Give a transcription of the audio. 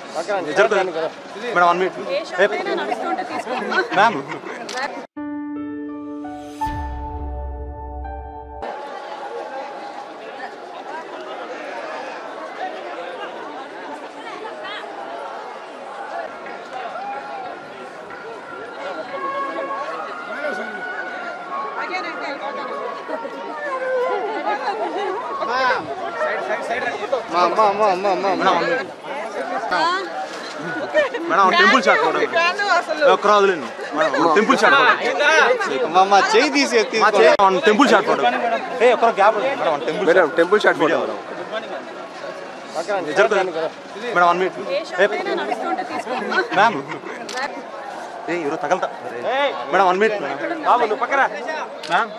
జరుగుతుంది madam one minute ఏ shop అయినా నడుస్తుంటే తీసుకోమ్మా మ్యామ్ మా అమ్మ అమ్మ అమ్మ అమ్మ అమ్మ madam one minute madam temple shot చూడండి ఒక్క వదిలేను మేడం టెంపుల్ షాట్ మా అమ్మ చెయ్యి తీసి ఎత్తి టెంపుల్ షాట్ ఫోటో ఏ ఒక్క gap madam one temple madam temple shot photo జరుగుతుంది మేడం వన్ మినిట్ ఏ షాప్ అయినా నడుస్తుంటే తీసుకోమ్మా మ్యామ్ ఏ ఎవరో తగలతా మేడం వన్ మినిట్ మేడం బాబు నువ్వు పక్కరా మ్యామ్